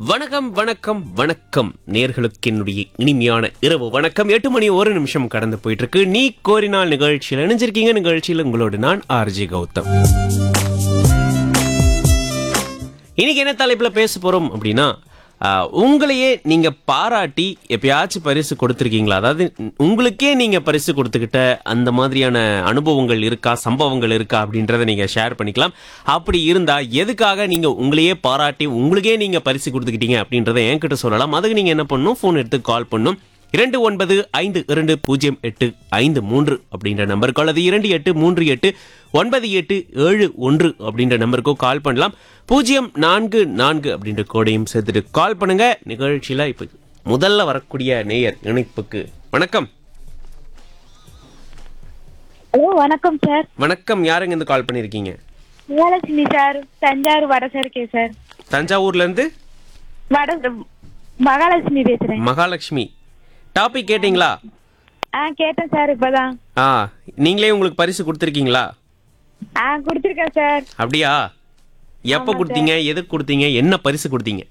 வணக்கம் வணக்கம் வணக்கம் நேர்களுக்கு என்னுடைய இனிமையான இரவு வணக்கம் எட்டு மணி ஒரு நிமிஷம் கடந்து போயிட்டு இருக்கு நீ கோரினால் நிகழ்ச்சியில் இணைஞ்சிருக்கீங்க நிகழ்ச்சியில் உங்களோடு நான் ஆர்ஜி கௌதம் இன்னைக்கு என்ன தலைப்புல பேச போறோம் அப்படின்னா ஆஹ், உங்களையே நீங்க பாராட்டி எப்பயாச்சும் பரிசு கொடுத்துருக்கீங்களா அதாவது உங்களுக்கே நீங்க பரிசு கொடுத்துக்கிட்ட அந்த மாதிரியான அனுபவங்கள் இருக்கா சம்பவங்கள் இருக்கா அப்படின்றத நீங்க ஷேர் பண்ணிக்கலாம் அப்படி இருந்தா எதுக்காக நீங்க உங்களையே பாராட்டி உங்களுக்கே நீங்க பரிசு கொடுத்துக்கிட்டீங்க அப்படின்றத என்கிட்ட சொல்லலாம் அதுக்கு நீங்க என்ன பண்ணணும் ஃபோன் எடுத்து கால் பண்ணும் இரண்டு ஒன்பது ஐந்து இரண்டு பூஜ்ஜியம் எட்டு ஐந்து மூன்று அப்படின்ற நம்பருக்கு அல்லது இரண்டு எட்டு மூன்று எட்டு ஒன்பது எட்டு ஏழு ஒன்று அப்படின்ற நம்பருக்கோ கால் பண்ணலாம் பூஜ்ஜியம் நான்கு நான்கு அப்படின்ற கோடையும் சேர்த்துட்டு கால் பண்ணுங்க நிகழ்ச்சியில இப்போ முதல்ல வரக்கூடிய நேயர் இணைப்புக்கு வணக்கம் ஹலோ வணக்கம் சார் வணக்கம் யாருங்க இருந்து கால் பண்ணியிருக்கீங்க மகாலட்சுமி சார் தஞ்சாவூர் வடசருக்கே சார் தஞ்சாவூர்ல இருந்து வட மகாலட்சுமி பேசுறேன் மகாலட்சுமி டாபிக் கேட்டிங்களா ஆ கேட்டேன் சார் இப்பதான் ஆ நீங்களே உங்களுக்கு பரிசு கொடுத்துருக்கீங்களா ஆ கொடுத்துருக்கேன் சார் அப்படியா எப்போ கொடுத்தீங்க எதுக்கு கொடுத்தீங்க என்ன பரிசு கொடுத்தீங்க